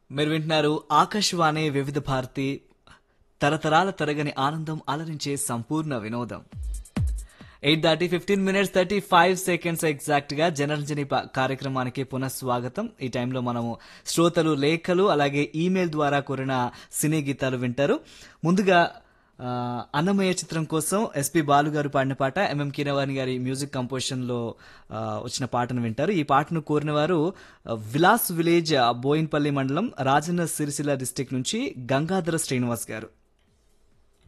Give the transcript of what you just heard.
మీరు వింటున్నారు ఆకాశవాణి వివిధ భారతి తరతరాల తరగని ఆనందం అలరించే సంపూర్ణ వినోదం ఎయిట్ దాటి fifteen minutes thirty five seconds exact గా జనరంజని ప- కార్యక్రమానికి పునఃస్వాగతం ఈ టైంలో మనము శ్రోతలు లేఖలు అలాగే ఈమెయిల్ ద్వారా కోరిన సినీ గీతాలు వింటారు ముందుగా ఆ, అన్నమయ్య చిత్రం కోసం ఎస్పి బాలు గారు పాడిన పాట ఎంఎం కీరవాణి గారి మ్యూజిక్ కంపోజిషన్ లో ఆ, వచ్చిన పాటను వింటారు ఈ పాటను కోరిన వారు ఆ, విలాస్ విలేజ్ ఆ, బోయిన్పల్లి మండలం రాజన్న సిరిసిల్ల డిస్టిక్ నుంచి గంగాధర శ్రీనివాస్ గారు